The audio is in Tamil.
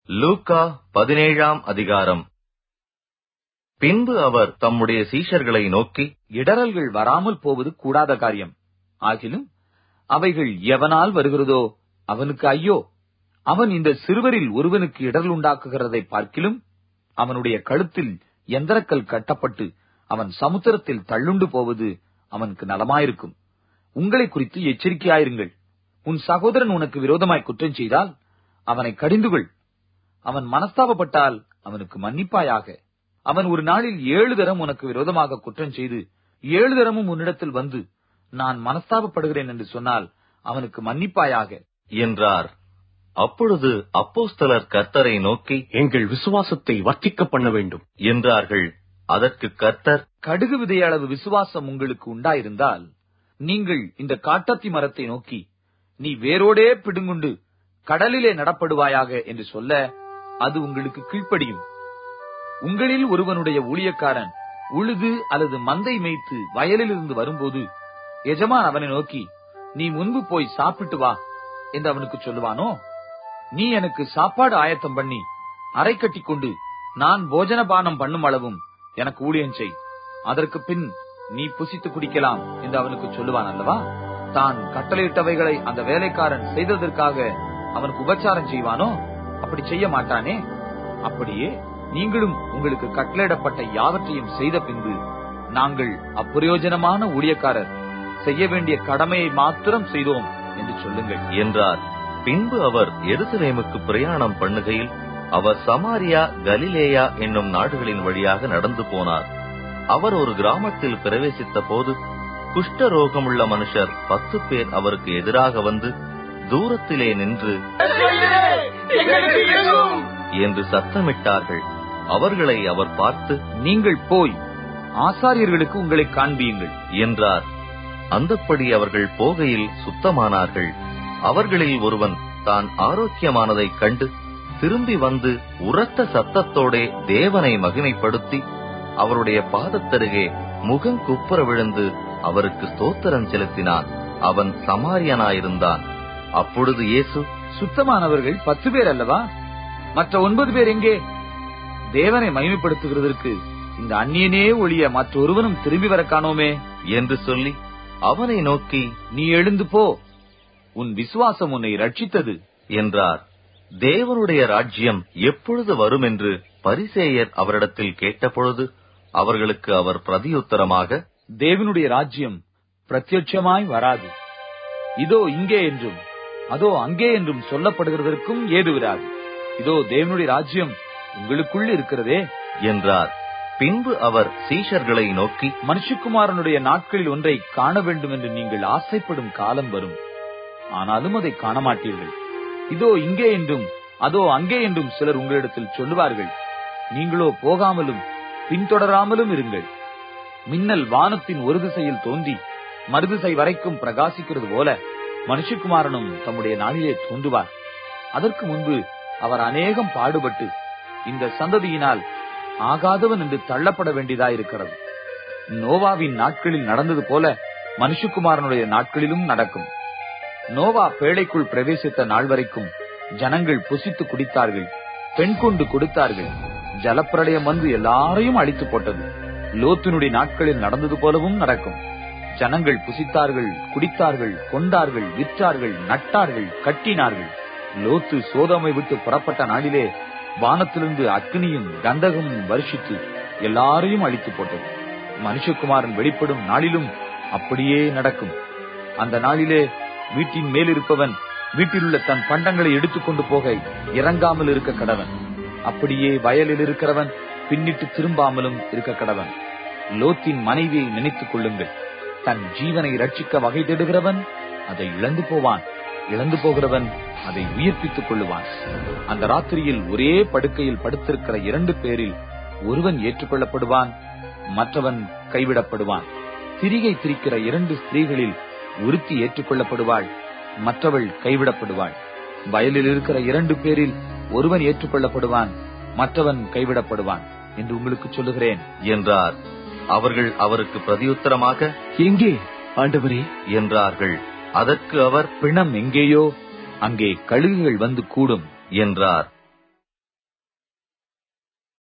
லூக்கா பதினேழாம் அதிகாரம் பின்பு அவர் தம்முடைய சீஷர்களை நோக்கி இடறல்கள் வராமல் போவது கூடாத காரியம் ஆகிலும் அவைகள் எவனால் வருகிறதோ அவனுக்கு ஐயோ அவன் இந்த சிறுவரில் ஒருவனுக்கு இடரல் உண்டாக்குகிறதை பார்க்கிலும் அவனுடைய கழுத்தில் எந்திரக்கல் கட்டப்பட்டு அவன் சமுத்திரத்தில் தள்ளுண்டு போவது அவனுக்கு நலமாயிருக்கும் உங்களை குறித்து எச்சரிக்கையாயிருங்கள் உன் சகோதரன் உனக்கு விரோதமாய் குற்றம் செய்தால் அவனை கடிந்துகொள் அவன் மனஸ்தாபப்பட்டால் அவனுக்கு மன்னிப்பாயாக அவன் ஒரு நாளில் ஏழு தரம் உனக்கு விரோதமாக குற்றம் செய்து ஏழு தரமும் உன்னிடத்தில் வந்து நான் மனஸ்தாபப்படுகிறேன் என்று சொன்னால் அவனுக்கு மன்னிப்பாயாக என்றார் அப்பொழுது அப்போஸ்தலர் கர்த்தரை நோக்கி எங்கள் விசுவாசத்தை வர்த்திக்க பண்ண வேண்டும் என்றார்கள் அதற்கு கர்த்தர் கடுகு விதையளவு விசுவாசம் உங்களுக்கு உண்டாயிருந்தால் நீங்கள் இந்த காட்டத்தி மரத்தை நோக்கி நீ வேரோடே பிடுங்குண்டு கடலிலே நடப்படுவாயாக என்று சொல்ல அது உங்களுக்கு கீழ்ப்படியும் உங்களில் ஒருவனுடைய ஊழியக்காரன் உழுது அல்லது மந்தை மேய்த்து வயலிலிருந்து வரும்போது எஜமான் அவனை நோக்கி நீ முன்பு போய் சாப்பிட்டு வா என்று அவனுக்கு சொல்லுவானோ நீ எனக்கு சாப்பாடு ஆயத்தம் பண்ணி அரை கட்டிக் கொண்டு நான் போஜன பானம் பண்ணும் அளவும் எனக்கு ஊழியம் செய் அதற்கு பின் நீ புசித்து குடிக்கலாம் என்று அவனுக்கு சொல்லுவான் அல்லவா தான் கட்டளையிட்டவைகளை அந்த வேலைக்காரன் செய்ததற்காக அவனுக்கு உபச்சாரம் செய்வானோ அப்படி செய்ய மாட்டானே அப்படியே நீங்களும் உங்களுக்கு கட்டளையிடப்பட்ட யாவற்றையும் செய்த பின்பு நாங்கள் அப்பிரயோஜனமான ஊழியக்காரர் செய்ய வேண்டிய கடமையை மாத்திரம் செய்தோம் என்று சொல்லுங்கள் என்றார் பின்பு அவர் எருசலேமுக்கு பிரயாணம் பண்ணுகையில் அவர் சமாரியா கலிலேயா என்னும் நாடுகளின் வழியாக நடந்து போனார் அவர் ஒரு கிராமத்தில் பிரவேசித்த போது குஷ்டரோகமுள்ள மனுஷர் பத்து பேர் அவருக்கு எதிராக வந்து தூரத்திலே நின்று என்று சத்தமிட்டார்கள் அவர்களை அவர் பார்த்து நீங்கள் போய் ஆசாரியர்களுக்கு உங்களை காண்பியுங்கள் என்றார் அந்தப்படி அவர்கள் போகையில் சுத்தமானார்கள் அவர்களில் ஒருவன் தான் ஆரோக்கியமானதைக் கண்டு திரும்பி வந்து உரத்த சத்தத்தோடே தேவனை மகிமைப்படுத்தி அவருடைய பாதத்தருகே முகம் குப்புற விழுந்து அவருக்கு ஸ்தோத்திரம் செலுத்தினான் அவன் சமாரியனாயிருந்தான் அப்பொழுது இயேசு சுத்தமானவர்கள் பத்து பேர் அல்லவா மற்ற ஒன்பது பேர் எங்கே தேவனை மகிமைப்படுத்துகிறதற்கு இந்த அந்நியனே ஒழிய மற்றொருவனும் திரும்பி வர காணோமே என்று சொல்லி அவனை நோக்கி நீ எழுந்து போ உன் விசுவாசம் உன்னை ரட்சித்தது என்றார் தேவனுடைய ராஜ்யம் எப்பொழுது வரும் என்று பரிசேயர் அவரிடத்தில் கேட்டபொழுது அவர்களுக்கு அவர் பிரதியுத்தரமாக தேவனுடைய ராஜ்யம் பிரத்யட்சமாய் வராது இதோ இங்கே என்றும் அதோ அங்கே என்றும் சொல்லப்படுகிறதற்கும் ஏதுவிராது இதோ தேவனுடைய ராஜ்யம் உங்களுக்குள் இருக்கிறதே என்றார் பின்பு அவர் சீஷர்களை நோக்கி மனுஷகுமாரனுடைய நாட்களில் ஒன்றை காண வேண்டும் என்று நீங்கள் ஆசைப்படும் காலம் வரும் ஆனாலும் அதை காண மாட்டீர்கள் இதோ இங்கே என்றும் அதோ அங்கே என்றும் சிலர் உங்களிடத்தில் சொல்லுவார்கள் நீங்களோ போகாமலும் பின்தொடராமலும் இருங்கள் மின்னல் வானத்தின் ஒரு திசையில் தோன்றி மறுதிசை வரைக்கும் பிரகாசிக்கிறது போல மனுஷகுமாரனும் தம்முடைய நாளிலே தோன்றுவார் அதற்கு முன்பு அவர் அநேகம் பாடுபட்டு இந்த சந்ததியினால் ஆகாதவன் என்று தள்ளப்பட வேண்டியதாயிருக்கிறது நோவாவின் நாட்களில் நடந்தது போல மனுஷகுமாரனுடைய நாட்களிலும் நடக்கும் நோவா பேழைக்குள் பிரவேசித்த நாள் வரைக்கும் ஜனங்கள் புசித்து குடித்தார்கள் பெண் கொண்டு கொடுத்தார்கள் ஜலப்பிரளயம் வந்து எல்லாரையும் அழித்து போட்டது லோத்தினுடைய நாட்களில் நடந்தது போலவும் நடக்கும் ஜனங்கள் புசித்தார்கள் குடித்தார்கள் கொண்டார்கள் விற்றார்கள் நட்டார்கள் கட்டினார்கள் லோத்து சோதமை விட்டு புறப்பட்ட நாளிலே வானத்திலிருந்து அக்னியும் கந்தகமும் வருஷித்து எல்லாரையும் அழித்து போட்டது மனுஷகுமாரன் வெளிப்படும் நாளிலும் அப்படியே நடக்கும் அந்த நாளிலே வீட்டின் மேல் இருப்பவன் வீட்டிலுள்ள தன் பண்டங்களை எடுத்துக்கொண்டு போக இறங்காமல் இருக்க கடவன் அப்படியே வயலில் இருக்கிறவன் பின்னிட்டு திரும்பாமலும் இருக்க கடவன் லோத்தின் மனைவியை நினைத்துக் கொள்ளுங்கள் தன் ஜீவனை ரட்சிக்க வகை தேடுகிறவன் அதை இழந்து போவான் இழந்து போகிறவன் அதை உயிர்ப்பித்துக் கொள்ளுவான் அந்த ராத்திரியில் ஒரே படுக்கையில் படுத்திருக்கிற இரண்டு பேரில் ஒருவன் ஏற்றுக்கொள்ளப்படுவான் மற்றவன் கைவிடப்படுவான் திரிகை திரிக்கிற இரண்டு ஸ்திரீகளில் ஒருத்தி ஏற்றுக்கொள்ளப்படுவாள் மற்றவள் கைவிடப்படுவாள் வயலில் இருக்கிற இரண்டு பேரில் ஒருவன் ஏற்றுக்கொள்ளப்படுவான் மற்றவன் கைவிடப்படுவான் என்று உங்களுக்கு சொல்லுகிறேன் என்றார் அவர்கள் அவருக்கு பிரதியுத்தரமாக எங்கே ஆண்டவரே என்றார்கள் அதற்கு அவர் பிணம் எங்கேயோ அங்கே கழுகுகள் வந்து கூடும் என்றார்